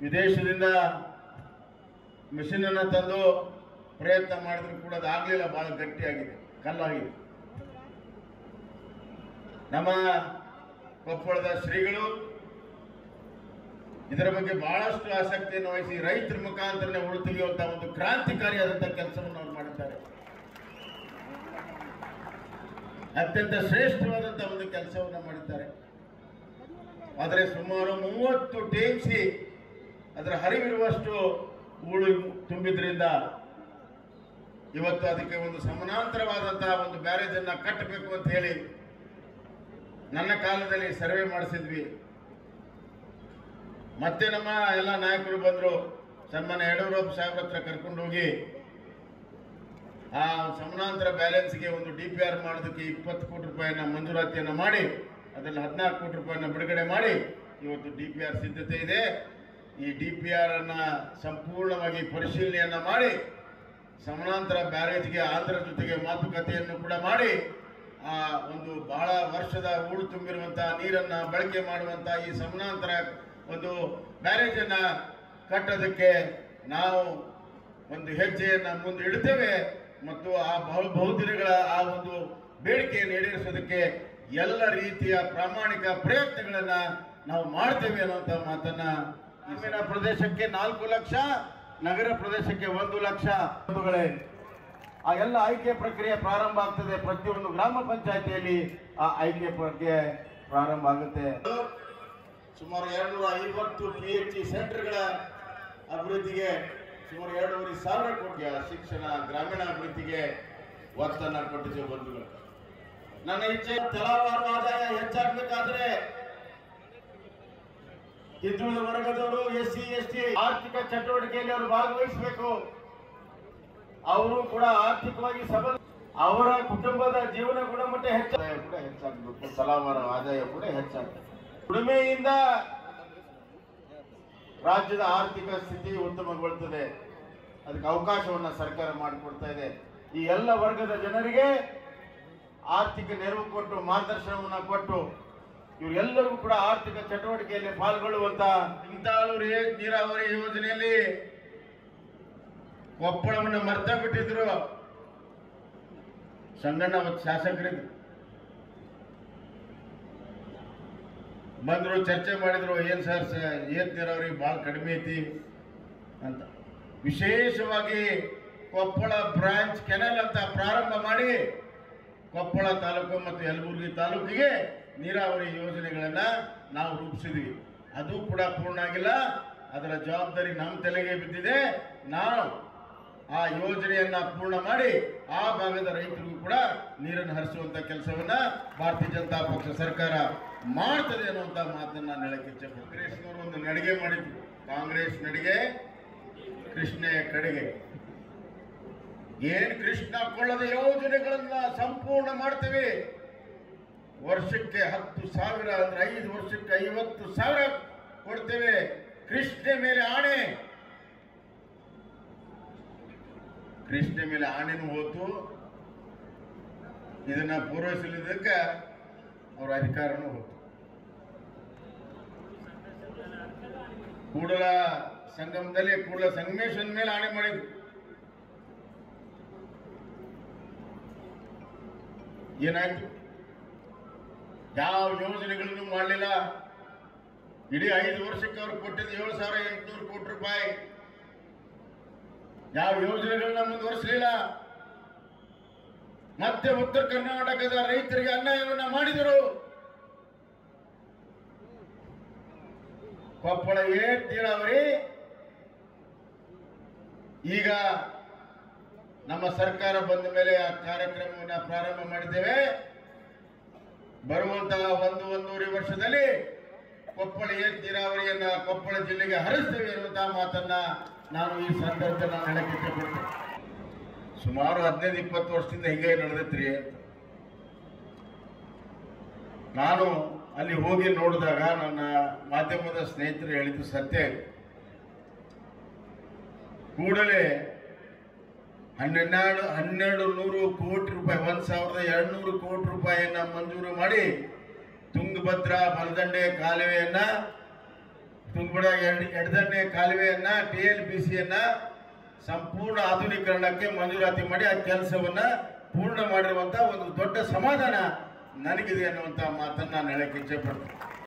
ವಿದೇಶದಿಂದ ಮಿಷಿನ್ ಅನ್ನ ತಂದು ಪ್ರಯತ್ನ ಮಾಡಿದ್ರು ಕೂಡ ಅದು ಆಗ್ಲಿಲ್ಲ ಬಹಳ ಗಟ್ಟಿಯಾಗಿದೆ ಕಲ್ಲಾಗಿದೆ ನಮ್ಮ ಕೊಪ್ಪಳದ ಶ್ರೀಗಳು ಇದರ ಬಗ್ಗೆ ಬಹಳಷ್ಟು ಆಸಕ್ತಿಯನ್ನು ವಹಿಸಿ ರೈತರ ಮುಖಾಂತರನೇ ಉಳು ತೆಗೆಯುವಂತ ಒಂದು ಕ್ರಾಂತಿಕಾರಿಯಾದಂತಹ ಕೆಲಸವನ್ನು ಅವರು ಮಾಡಿದ್ದಾರೆ ಅತ್ಯಂತ ಶ್ರೇಷ್ಠವಾದಂತಹ ಒಂದು ಕೆಲಸವನ್ನು ಮಾಡಿದ್ದಾರೆ ಆದರೆ ಸುಮಾರು ಮೂವತ್ತು ಟಿಎಂಸಿ ಅದರ ಹರಿವಿರುವಷ್ಟು ಹೂಳು ತುಂಬಿದ್ರಿಂದ ಇವತ್ತು ಅದಕ್ಕೆ ಒಂದು ಸಮಾನಾಂತರವಾದಂತಹ ಒಂದು ಬ್ಯಾರೇಜ್ ಅನ್ನ ಕಟ್ಟಬೇಕು ಅಂತ ಹೇಳಿ ನನ್ನ ಕಾಲದಲ್ಲಿ ಸರ್ವೆ ಮಾಡಿಸಿದ್ವಿ ಮತ್ತೆ ನಮ್ಮ ಎಲ್ಲ ನಾಯಕರು ಬಂದರು ಸನ್ಮಾನ್ಯ ಯಡಿಯೂರಪ್ಪ ಸಾಹೇಬ್ರ ಹತ್ರ ಕರ್ಕೊಂಡು ಹೋಗಿ ಆ ಸಮಾನಾಂತರ ಬ್ಯಾಲೆನ್ಸ್ಗೆ ಒಂದು ಡಿ ಪಿ ಆರ್ ಮಾಡೋದಕ್ಕೆ ಇಪ್ಪತ್ತು ಕೋಟಿ ರೂಪಾಯಿನ ಮಂಜೂರಾತಿಯನ್ನು ಮಾಡಿ ಅದರಲ್ಲಿ ಹದಿನಾಲ್ಕು ಕೋಟಿ ರೂಪಾಯಿನ ಬಿಡುಗಡೆ ಮಾಡಿ ಇವತ್ತು ಡಿ ಪಿ ಆರ್ ಸಿದ್ಧತೆ ಇದೆ ಈ ಡಿ ಪಿ ಆರ್ ಅನ್ನ ಸಂಪೂರ್ಣವಾಗಿ ಪರಿಶೀಲನೆಯನ್ನ ಮಾಡಿ ಸಮಾನಾಂತರ ಬ್ಯಾರೇಜ್ಗೆ ಆಂಧ್ರ ಜೊತೆಗೆ ಮಾತುಕತೆಯನ್ನು ಕೂಡ ಮಾಡಿ ಆ ಒಂದು ಬಹಳ ವರ್ಷದ ಹೂಳು ತುಂಬಿರುವಂತಹ ನೀರನ್ನ ಬಳಕೆ ಮಾಡುವಂತಹ ಈ ಸಮಾನಾಂತರ ಒಂದು ಬ್ಯಾರೇಜ್ ಅನ್ನ ಕಟ್ಟೋದಕ್ಕೆ ನಾವು ಒಂದು ಹೆಜ್ಜೆಯನ್ನ ಮುಂದೆ ಇಡ್ತೇವೆ ಮತ್ತು ಆ ಬಹು ಬಹುದಿನಗಳ ಆ ಒಂದು ಬೇಡಿಕೆಯನ್ನು ಈಡೇರಿಸೋದಕ್ಕೆ ಎಲ್ಲ ರೀತಿಯ ಪ್ರಾಮಾಣಿಕ ಪ್ರಯತ್ನಗಳನ್ನ ನಾವು ಮಾಡ್ತೇವೆ ಅನ್ನುವಂಥ ಮಾತನ್ನ ಗ್ರಾಮೀಣ ಪ್ರದೇಶಕ್ಕೆ ನಾಲ್ಕು ಲಕ್ಷ ನಗರ ಪ್ರದೇಶಕ್ಕೆ ಒಂದು ಲಕ್ಷ ಬಂಧುಗಳೇ ಆ ಎಲ್ಲ ಆಯ್ಕೆ ಪ್ರಕ್ರಿಯೆ ಪ್ರಾರಂಭ ಆಗ್ತದೆ ಪ್ರತಿಯೊಂದು ಗ್ರಾಮ ಪಂಚಾಯತಿಯಲ್ಲಿ ಆ ಆಯ್ಕೆ ಪ್ರಕ್ರಿಯೆ ಪ್ರಾರಂಭ ಆಗುತ್ತೆ ಸುಮಾರು ಎರಡ್ನೂರ ಐವತ್ತು ಪಿ ಎಚ್ ಇ ಸೆಂಟರ್ಗಳ ಅಭಿವೃದ್ಧಿಗೆ ಸುಮಾರು ಎರಡೂವರೆ ಸಾವಿರ ಕೋಟಿ ಶಿಕ್ಷಣ ಗ್ರಾಮೀಣ ಅಭಿವೃದ್ಧಿಗೆ ಒತ್ತನ್ನು ಕೊಟ್ಟಿದ್ದೇವೆ ಬಂಧುಗಳು ನನ್ನ ಇಚ್ಛೆ ತಲಾವಾರು ಆದಾಯ ಹೆಚ್ಚಾಗಬೇಕಾದ್ರೆ ಹಿಂದುಳಿದ ವರ್ಗದವರು ಎಸ್ ಸಿ ಎಸ್ ಟಿ ಆರ್ಥಿಕ ಚಟುವಟಿಕೆಯಲ್ಲಿ ಅವರು ಭಾಗವಹಿಸಬೇಕು ಅವರು ಕೂಡ ಆರ್ಥಿಕವಾಗಿ ಸಬಲ ಅವರ ಕುಟುಂಬದ ಜೀವನ ಗುಣಮಟ್ಟ ಹೆಚ್ಚ ಕೂಡ ಹೆಚ್ಚಾಗಬೇಕು ತಲಾವಾರ ಆದಾಯ ಕೂಡ ಹೆಚ್ಚಾಗಬೇಕು ಉಳುಮೆಯಿಂದ ರಾಜ್ಯದ ಆರ್ಥಿಕ ಸ್ಥಿತಿ ಉತ್ತಮಗೊಳ್ಳುತ್ತದೆ ಅದಕ್ಕೆ ಅವಕಾಶವನ್ನ ಸರ್ಕಾರ ಮಾಡಿಕೊಡ್ತಾ ಇದೆ ಈ ಎಲ್ಲ ವರ್ಗದ ಜನರಿಗೆ ಆರ್ಥಿಕ ನೆರವು ಕೊಟ್ಟು ಮಾರ್ಗದರ್ಶನವನ್ನ ಕೊಟ್ಟು ಇವರೆಲ್ಲರಿಗೂ ಕೂಡ ಆರ್ಥಿಕ ಚಟುವಟಿಕೆಯಲ್ಲಿ ಪಾಲ್ಗೊಳ್ಳುವಂತ ಇಂತಾಳು ನೀರಾವರಿ ಯೋಜನೆಯಲ್ಲಿ ಕೊಪ್ಪಳವನ್ನು ಮರ್ತ ಬಿಟ್ಟಿದ್ರು ಸಂಗಣ್ಣ ಅವತ್ತು ಶಾಸಕರಿದ್ರು ಬಂದ್ರು ಚರ್ಚೆ ಮಾಡಿದ್ರು ಏನ್ ಸರ್ ಸ- ಏನ್ ನೀರಾವರಿ ಭಾಳ ಕಡಿಮೆ ಐತಿ ಅಂತ ವಿಶೇಷವಾಗಿ ಕೊಪ್ಪಳ ಬ್ರಾಂಚ್ ಕೆನಲ್ ಅಂತ ಪ್ರಾರಂಭ ಮಾಡಿ ಕೊಪ್ಪಳ ತಾಲೂಕು ಮತ್ತು ಯಲಬುರ್ಗಿ ತಾಲೂಕಿಗೆ ನೀರಾವರಿ ಯೋಜನೆಗಳನ್ನ ನಾವು ರೂಪಿಸಿದ್ವಿ ಅದು ಕೂಡ ಪೂರ್ಣ ಆಗಿಲ್ಲ ಅದರ ಜವಾಬ್ದಾರಿ ನಮ್ಮ ತಲೆಗೆ ಬಿದ್ದಿದೆ ನಾವು ಆ ಯೋಜನೆಯನ್ನ ಪೂರ್ಣ ಮಾಡಿ ಆ ಭಾಗದ ರೈತರಿಗೂ ಕೂಡ ನೀರನ್ನು ಹರಿಸುವಂತ ಕೆಲಸವನ್ನ ಭಾರತೀಯ ಜನತಾ ಪಕ್ಷ ಸರ್ಕಾರ ಮಾಡ್ತದೆ ಅನ್ನುವಂತ ಮಾತನ್ನ ನಾನು ಹೇಳಕ್ಕೆ ಇಚ್ಛೆ ಕಾಂಗ್ರೆಸ್ನವರು ಒಂದು ನಡಿಗೆ ಮಾಡಿದ್ರು ಕಾಂಗ್ರೆಸ್ ನಡಿಗೆ ಕೃಷ್ಣೆಯ ಕಡೆಗೆ ಏನ್ ಕೃಷ್ಣ ಕೊಳ್ಳದ ಯೋಜನೆಗಳನ್ನ ಸಂಪೂರ್ಣ ಮಾಡ್ತೇವೆ ವರ್ಷಕ್ಕೆ ಹತ್ತು ಸಾವಿರ ಅಂದ್ರೆ ಐದು ವರ್ಷಕ್ಕೆ ಐವತ್ತು ಸಾವಿರ ಕೊಡ್ತೇವೆ ಕೃಷ್ಣ ಮೇಲೆ ಆಣೆ ಕೃಷ್ಣ ಮೇಲೆ ಆಣೆನೂ ಹೋತು ಇದನ್ನ ಪೂರೈಸಲಿದ್ದಕ್ಕೆ ಅವ್ರ ಅಧಿಕಾರನೂ ಹೋತು ಕೂಡಲ ಸಂಗಮದಲ್ಲಿ ಕೂಡಲ ಸಂಗಮೇಶ್ವರನ ಮೇಲೆ ಆಣೆ ಮಾಡಿದ್ರು ಏನಾಯ್ತು ಯಾವ ಯೋಜನೆಗಳನ್ನು ಮಾಡಲಿಲ್ಲ ಇಡೀ ಐದು ವರ್ಷಕ್ಕೆ ಅವ್ರು ಕೊಟ್ಟಿದ್ದು ಏಳು ಸಾವಿರ ಎಂಟುನೂರು ಕೋಟಿ ರೂಪಾಯಿ ಯಾವ ಯೋಜನೆಗಳನ್ನ ಮುಂದುವರಿಸಲಿಲ್ಲ ಮತ್ತೆ ಉತ್ತರ ಕರ್ನಾಟಕದ ರೈತರಿಗೆ ಅನ್ಯಾಯವನ್ನ ಮಾಡಿದರು ಕೊಪ್ಪಳ ಏಟ್ ನೀರಾವರಿ ಈಗ ನಮ್ಮ ಸರ್ಕಾರ ಬಂದ ಮೇಲೆ ಆ ಕಾರ್ಯಕ್ರಮವನ್ನು ಪ್ರಾರಂಭ ಮಾಡಿದ್ದೇವೆ ಬರುವಂತಹ ಒಂದು ಒಂದೂವರೆ ವರ್ಷದಲ್ಲಿ ಕೊಪ್ಪಳ ಏತ್ ನೀರಾವರಿಯನ್ನ ಕೊಪ್ಪಳ ಜಿಲ್ಲೆಗೆ ಹರಿಸ್ತೇವೆ ಎನ್ನುವಂತಹ ಮಾತನ್ನ ನಾನು ಈ ಸಂದರ್ಭದಲ್ಲಿ ನಾನು ಹೇಳಕ್ಕೆ ಇಷ್ಟಪಡ್ತೇನೆ ಸುಮಾರು ಹದಿನೈದು ಇಪ್ಪತ್ತು ವರ್ಷದಿಂದ ಹಿಂಗೆ ನಡೆದೈತ್ರಿ ನಾನು ಅಲ್ಲಿ ಹೋಗಿ ನೋಡಿದಾಗ ನನ್ನ ಮಾಧ್ಯಮದ ಸ್ನೇಹಿತರು ಹೇಳಿದ್ದು ಸತ್ಯ ಇದೆ. ಕೂಡಲೇ ಹನ್ನೆರಡು ಹನ್ನೆರಡು ನೂರು ಕೋಟಿ ರೂಪಾಯಿ ಒಂದ್ ಸಾವಿರದ ಎರಡು ನೂರು ಕೋಟಿ ರೂಪಾಯಿಯನ್ನ ಮಂಜೂರು ಮಾಡಿ ತುಂಗಭದ್ರಾ ಬಲದಂಡೆ ಕಾಲುವೆಯನ್ನ ತುಂಗಭದ್ರಾ ಎಡ್- ಎಡದಂಡೆ ಕಾಲುವೆಯನ್ನ ಟಿ ಎಲ್ ಬಿ ಸಿಯನ್ನ ಸಂಪೂರ್ಣ ಆಧುನೀಕರಣಕ್ಕೆ ಮಂಜೂರಾತಿ ಮಾಡಿ ಆ ಕೆಲಸವನ್ನ ಪೂರ್ಣ ಮಾಡಿರುವಂತ ಒಂದು ದೊಡ್ಡ ಸಮಾಧಾನ ನನಗಿದೆ ಅನ್ನುವಂತ ಮಾತನ್ನ ನಾನು ಹೇಳಕ್ಕೆ ಇಚ್ಛೆ ಪಡ್ತೀನಿ